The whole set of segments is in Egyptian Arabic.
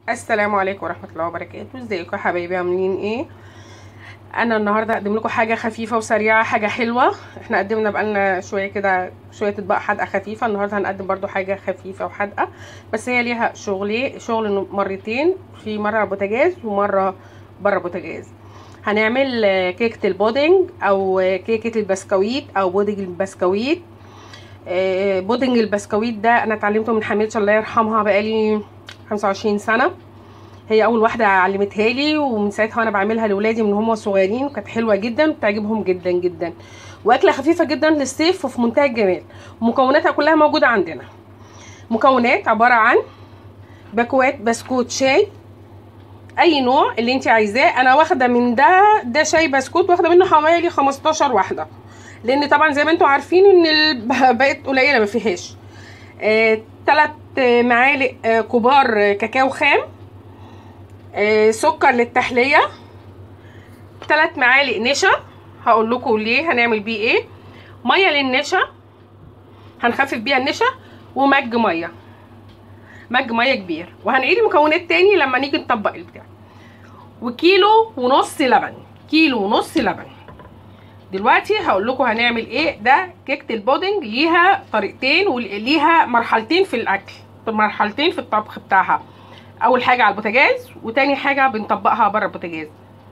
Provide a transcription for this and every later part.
السلام عليكم ورحمه الله وبركاته ازيكم يا حبايبي عاملين ايه انا النهارده هقدم لكم حاجه خفيفه وسريعه حاجه حلوه احنا قدمنا بقالنا شويه كده شويه اطباق حادقه خفيفه النهارده هنقدم برضو حاجه خفيفه وحادقه بس هي ليها شغلين شغل مرتين في مره بوتاجاز ومره بره بوتاجاز هنعمل كيكه البودنج او كيكه البسكويت او بودنج البسكويت بودنج البسكويت ده انا اتعلمته من حميدة الله يرحمها بقالي 25 سنه هي اول واحده علمتها لي ومن ساعتها وانا بعملها لاولادي من هم صغيرين وكانت حلوه جدا وبتعجبهم جدا جدا واكله خفيفه جدا للصيف وفي منتهى الجمال ومكوناتها كلها موجوده عندنا مكونات عباره عن باكوات بسكوت شاي اي نوع اللي انت عايزاه انا واخده من ده ده شاي بسكوت واخده منه حوالي 15 واحده لان طبعا زي ما انتم عارفين ان بقت قليله ما فيهاش ثلاث آه معالق آه كبار كاكاو خام آه سكر للتحليه ثلاث معالق نشا هقول لكم ليه هنعمل بيه ايه ميه للنشا هنخفف بيها النشا ومج ميه مج ميه كبير وهنعيد المكونات تاني لما نيجي نطبق البتاع وكيلو ونص لبن كيلو ونص لبن دلوقتي هقول لكم هنعمل ايه ده كيكه البودنج ليها طريقتين وليها مرحلتين في الاكل مرحلتين في الطبخ بتاعها اول حاجه على البوتاجاز وتاني حاجه بنطبقها بره البوتاجاز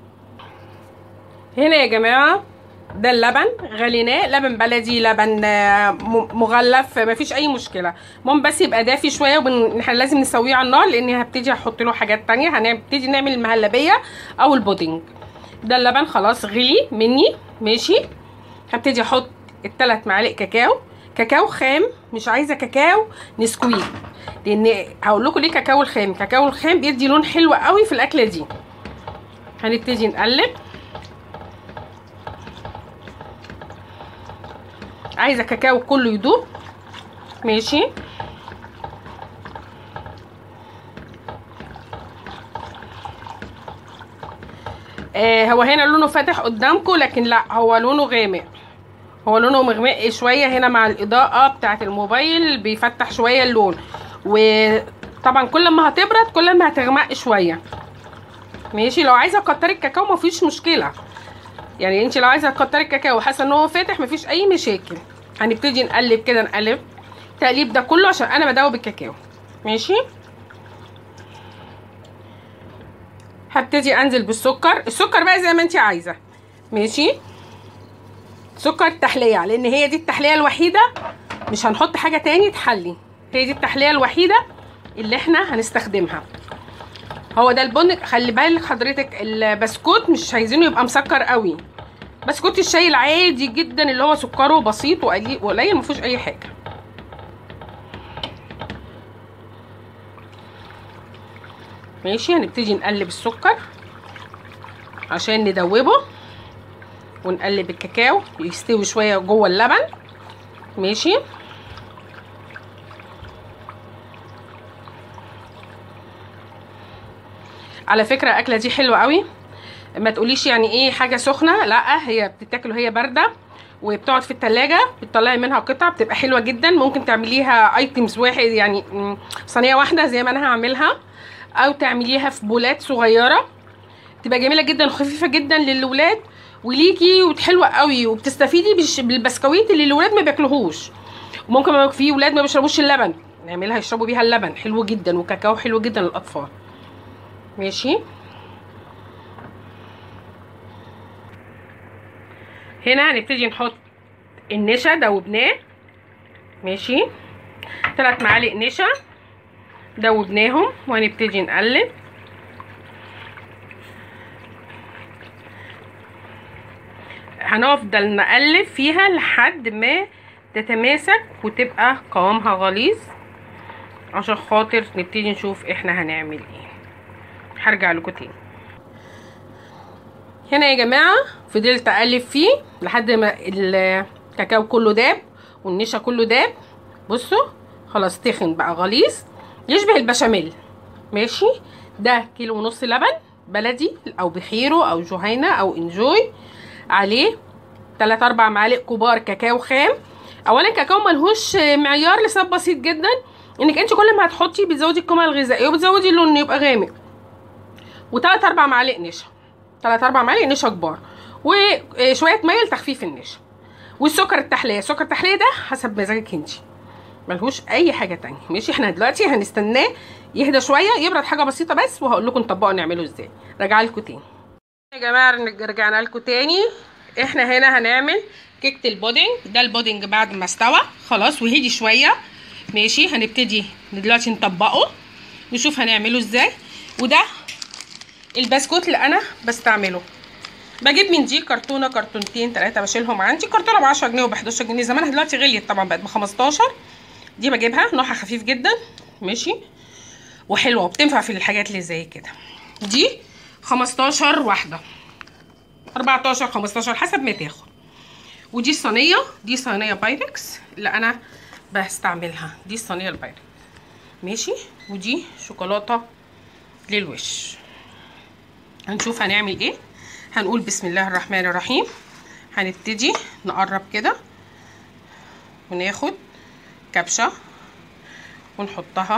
هنا يا جماعه ده اللبن غليناه لبن بلدي لبن مغلف مفيش اي مشكله المهم بس يبقى دافي شويه وبن... احنا لازم نسويه على النار لان هبتدي احط له حاجات تانية هنبتدي نعمل المهلبيه او البودنج ده اللبن خلاص غلي مني ماشي هبتدي احط الثلاث معالق كاكاو كاكاو خام مش عايزه كاكاو نسكويت لان هقول لكم ليه كاكاو الخام كاكاو الخام بيدي لون حلو قوي في الاكله دي هنبتدي نقلب عايزه كاكاو كله يدوب ماشي آه هو هنا لونه فاتح قدامكم لكن لا هو لونه غامق هو لونه مغمق شويه هنا مع الاضاءه بتاعه الموبايل بيفتح شويه اللون وطبعا كل ما هتبرد كل ما هتغمق شويه ماشي لو عايزه تكتري الكاكاو مفيش مشكله يعني انت لو عايزه تكتري الكاكاو وحاسه ان هو فاتح مفيش اي مشاكل هنبتدي نقلب كده نقلب التقليب ده كله عشان انا بدوب الكاكاو ماشي هبتدي انزل بالسكر السكر بقى زي ما انت عايزه ماشي سكر تحليه لان هي دي التحليه الوحيده مش هنحط حاجه تاني تحلي هي دي التحليه الوحيده اللي احنا هنستخدمها هو ده البن خلي بالك حضرتك البسكوت مش عايزينه يبقى مسكر قوي بسكوت الشاي العادي جدا اللي هو سكره بسيط وقليل ما فيهوش اي حاجه ماشي هنبتدي نقلب السكر عشان ندوبه ونقلب الكاكاو يستوي شويه جوه اللبن ماشي على فكره الاكله دي حلوه قوي ما تقوليش يعني ايه حاجه سخنه لا هي بتتاكل وهي بارده وبتقعد في التلاجة بتطلعي منها قطع بتبقى حلوه جدا ممكن تعمليها ايتمز واحد يعني صينيه واحده زي ما انا هعملها او تعمليها في بولات صغيره تبقى جميله جدا وخفيفه جدا للولاد وليكي وحلوه قوي وبتستفيدي بالبسكويت اللي الولاد ما بياكلوهوش وممكن في ولاد ما بيشربوش اللبن نعملها يشربوا بيها اللبن حلو جدا وكاكاو حلو جدا للاطفال ماشي هنا هنبتدي نحط النشا دوبناه ماشي ثلاث معالق نشا دوبناهم وهنبتدي نقلب هنفضل نقلب فيها لحد ما تتماسك وتبقى قوامها غليظ عشان خاطر نبتدي نشوف احنا هنعمل ايه هرجع لكم تاني هنا يا جماعه فضلت اقلب فيه لحد ما الكاكاو كله داب والنشا كله داب بصوا خلاص تخن بقى غليظ يشبه البشاميل ماشي ده كيلو ونص لبن بلدي او بخيرو او جهينه او انجوي عليه 3 4 معالق كبار كاكاو خام اولا الكاكاو ملهوش معيار لسبب بسيط جدا انك انت كل ما هتحطي بتزودي القيمه الغذائيه وبتزودي اللون يبقى غامق وثلاث اربع معالق نشا ثلاث اربع معالق نشا كبار وشويه ميه لتخفيف النشا والسكر التحليه السكر التحليه ده حسب مزاجك انت ملهوش اي حاجه تانية ماشي احنا دلوقتي هنستناه يهدى شويه يبرد حاجه بسيطه بس وهقول لكم نطبقه نعمله ازاي راجعه لكم تاني يا جماعه رجعنا لكم تاني احنا هنا هنعمل كيكه البودنج ده البودنج بعد ما استوى خلاص وهدي شويه ماشي هنبتدي دلوقتي نطبقه نشوف هنعمله ازاي وده البسكوت اللي انا بستعمله بجيب من دي كرتونه كرتونتين ثلاثه بشيلهم عندي كرتونه ب 10 جنيه وب 11 جنيه زمانها دلوقتي غليت طبعا بقت ب 15 دي بجيبها نوعها خفيف جدا ماشي وحلوه وبتنفع في الحاجات اللي زي كده دي 15 واحده 14 15 حسب ما تاخد ودي الصينيه دي صينيه بايركس اللي انا بستعملها دي الصينيه البايركس ماشي ودي شوكولاته للوش هنشوف هنعمل ايه هنقول بسم الله الرحمن الرحيم هنبتدي نقرب كده وناخد كبشه ونحطها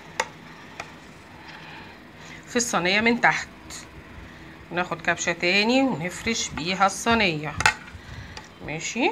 في الصينيه من تحت ناخد كبشه تاني ونفرش بيها الصينيه ماشي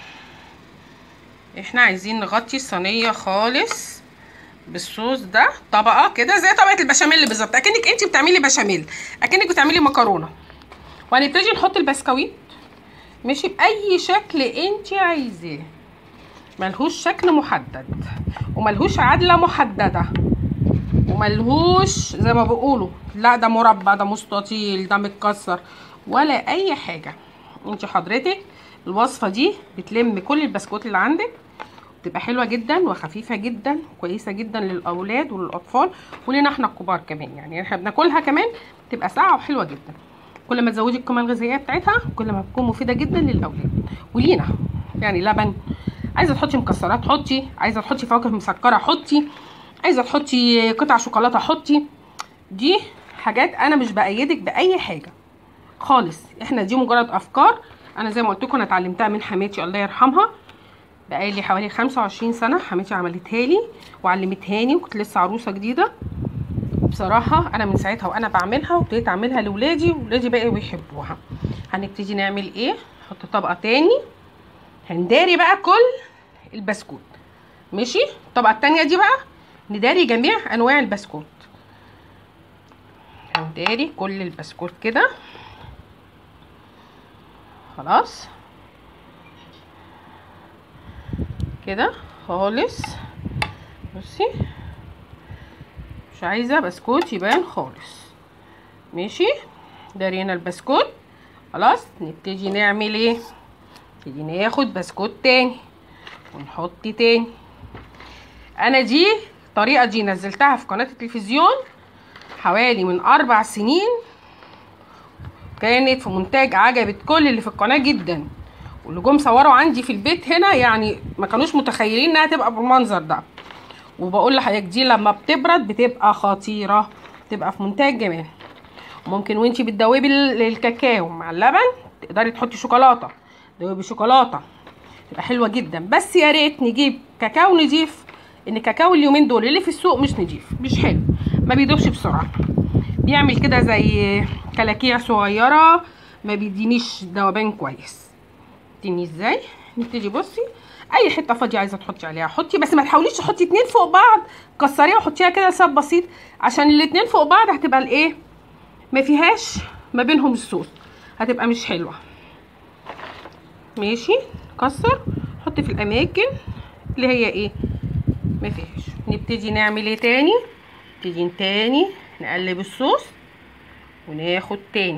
احنا عايزين نغطي الصينيه خالص بالصوص ده طبقه كده زي طبقه البشاميل بالظبط اكنك انت بتعملي بشاميل اكنك بتعملي مكرونه وهنبتدي نحط البسكويت ماشي باي شكل انت عايزاه ملهوش شكل محدد وملهوش عدله محدده وملهوش زي ما بيقولوا لا ده مربع ده مستطيل ده متكسر ولا اي حاجه انت حضرتك الوصفه دي بتلم كل البسكوت اللي عندك بتبقى حلوه جدا وخفيفه جدا كويسه جدا للاولاد وللاطفال ولنا احنا الكبار كمان يعني احنا بناكلها كمان بتبقى ساقعه وحلوه جدا كل ما تزودي القيمه الغذائيه بتاعتها كل ما بتكون مفيده جدا للاولاد ولينا يعني لبن عايزه تحطي مكسرات حطي عايزه تحطي فواكه مسكره حطي عايزه تحطي قطع شوكولاته حطي دي حاجات انا مش بايدك باي حاجه خالص احنا دي مجرد افكار انا زي ما قلت لكم انا اتعلمتها من حماتي الله يرحمها بقالي حوالي 25 سنه حماتي عملتها لي وعلمتهاني وكنت لسه عروسه جديده بصراحه انا من ساعتها وانا بعملها وابتديت اعملها لاولادي وولادي بقوا بيحبوها هنبتدي نعمل ايه نحط طبقه تاني هنداري بقى كل البسكوت ماشي الطبقه التانية دي بقى نداري جميع انواع البسكوت هنداري كل البسكوت كده خلاص كده خالص بصي مش عايزه بسكوت يبان خالص ماشي دارينا البسكوت خلاص نبتدي نعمل ايه نبتدي ناخد بسكوت تاني ونحط تاني انا دي الطريقه دي نزلتها في قناه التلفزيون حوالي من اربع سنين كانت في منتج عجبت كل اللي في القناه جدا واللي جم صوروا عندي في البيت هنا يعني ما كانوش متخيلين انها تبقى بالمنظر ده وبقول لحضرتك دي لما بتبرد بتبقى خطيره بتبقى في منتهى الجمال ممكن وانتي بتدوبي الكاكاو مع اللبن تقدري تحطي شوكولاته دوبي شوكولاته تبقى حلوه جدا بس يا ريت نجيب كاكاو نضيف ان الكاكاو اليومين دول اللي في السوق مش نضيف مش حلو ما بيدوبش بسرعه بيعمل كده زي كلاكيع صغيره ما بيدينيش ذوبان كويس تني ازاي نبتدي بصي اي حته فاضيه عايزه تحطي عليها حطي بس ما تحاوليش تحطي اتنين فوق بعض كسريها وحطيها كده لسبب بسيط عشان الاتنين فوق بعض هتبقى الايه ما فيهاش ما بينهم الصوص هتبقى مش حلوه ماشي كسر حطي في الاماكن اللي هي ايه ما فيهاش نبتدي نعمل ايه تاني نبتدي تاني نقلب الصوص وناخد تاني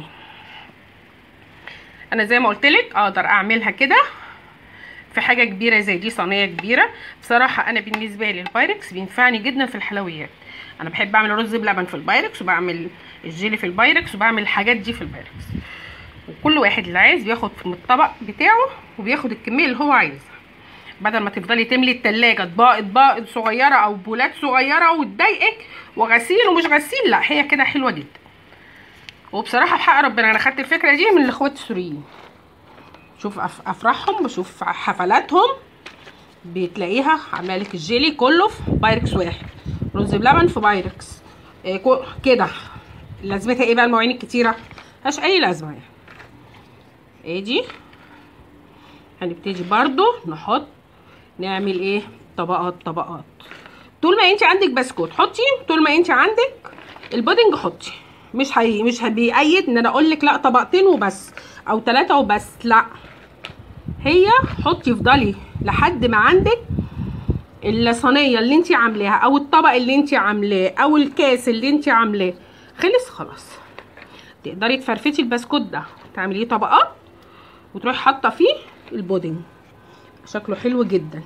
انا زي ما قلت لك اقدر اعملها كده في حاجه كبيره زي دي صينيه كبيره بصراحه انا بالنسبه لي البايركس بينفعني جدا في الحلويات انا بحب اعمل رز بلبن في البايركس وبعمل الجيلي في البايركس وبعمل الحاجات دي في البايركس وكل واحد اللي عايز بياخد من الطبق بتاعه وبياخد الكميه اللي هو عايزها بدل ما تفضلي تملي التلاجة اطباق اطباق صغيره او بولات صغيره وتضايقك وغسيل ومش غسيل لا هي كده حلوه جدا وبصراحه بحق ربنا انا خدت الفكره دي من الاخوات السوريين شوف أف افراحهم بشوف حفلاتهم بتلاقيها عامله لك الجيلي كله في بايركس واحد رز بلبن في بايركس إيه كو- كده لازمتها ايه بقى المواعين الكتيره ملهاش اي لازمه يعني ادي هنبتدي برضو نحط نعمل ايه طبقات طبقات طول ما انت عندك بسكوت حطي طول ما انت عندك البودنج حطي مش هي مش بيأيد ان انا اقول لك لا طبقتين وبس او ثلاثه وبس لا هي حطي افضلي لحد ما عندك الصينيه اللي انت عاملاها او الطبق اللي انت عاملاه او الكاس اللي انت عاملاه خلص خلاص تقدري تفرفتي البسكوت ده تعمليه طبقات وتروحي حاطه فيه البودنج شكله حلو جدا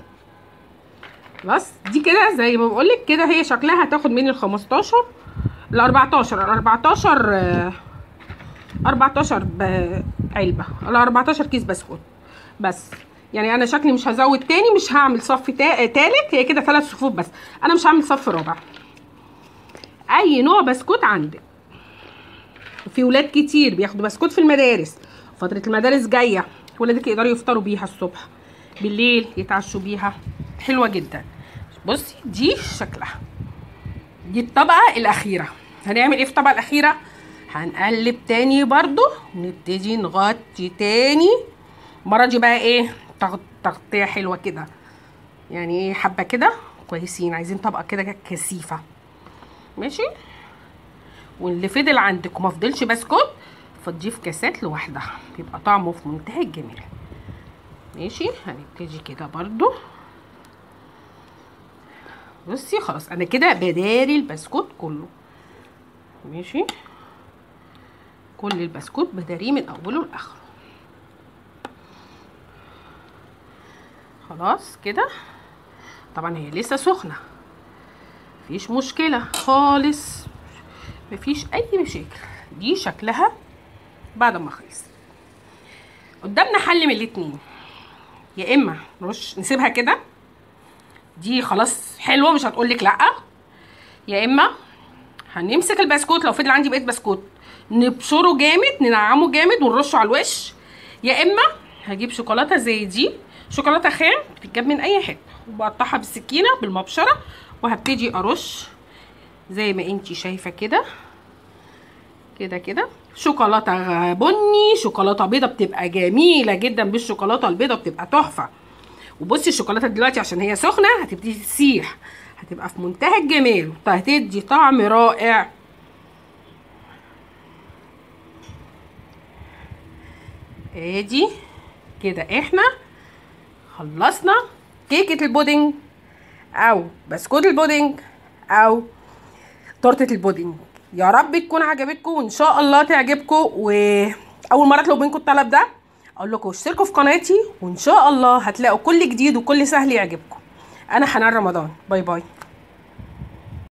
بس دي كده زي ما بقولك كده هي شكلها هتاخد مني ال 15 ال 14 ال 14 آه، 14 ب- علبه ال 14 كيس بسكوت بس يعني انا شكلي مش هزود تاني مش هعمل صف تا- تالت هي كده ثلاث صفوف بس انا مش هعمل صف رابع اي نوع بسكوت عندك في ولاد كتير بياخدوا بسكوت في المدارس فترة المدارس جاية ولادك يقدروا يفطروا بيها الصبح بالليل يتعشوا بيها حلوة جدا بصي دي شكلها دي الطبقة الأخيرة هنعمل ايه في الطبقة الأخيرة هنقلب تاني برضو ونبتدي نغطي تاني المرة دي بقى ايه تغ- تغطية حلوة كده يعني ايه حبة كده كويسين عايزين طبقة كده كثيفة ماشي واللي فضل عندك وما فضلش بسكوت فضيه في كاسات لوحدها بيبقى طعمه في منتهى الجمال ماشي هنبتدي كده برضو بصي خلاص انا كده بداري البسكوت كله ماشي كل البسكوت بداريه من اوله لاخره خلاص كده طبعا هي لسه سخنه مفيش مشكله خالص مفيش اي مشاكل دي شكلها بعد ما خلص قدامنا حل من الاتنين يا اما نرش نسيبها كده دي خلاص حلوه مش هتقولك لا يا اما هنمسك البسكوت لو فضل عندي بقيت بسكوت نبشره جامد ننعمه جامد ونرشه على الوش يا اما هجيب شوكولاته زي دي شوكولاته خام بتتجاب من اي حته وبقطعها بالسكينه بالمبشره وهبتدي ارش زي ما انتي شايفه كده كده كده شوكولاته بني شوكولاته بيضه بتبقى جميله جدا بالشوكولاته البيضه بتبقى تحفه وبصي الشوكولاته دلوقتي عشان هي سخنه هتبتدي تسيح هتبقى في منتهى الجمال وهتدي طعم رائع ادي كده احنا خلصنا كيكه البودنج او بسكوت البودنج او تورته البودنج يا رب تكون عجبتكم وان شاء الله تعجبكم واول مره اطلب منكم الطلب ده اقول لكم اشتركوا في قناتي وان شاء الله هتلاقوا كل جديد وكل سهل يعجبكم انا حنان رمضان باي باي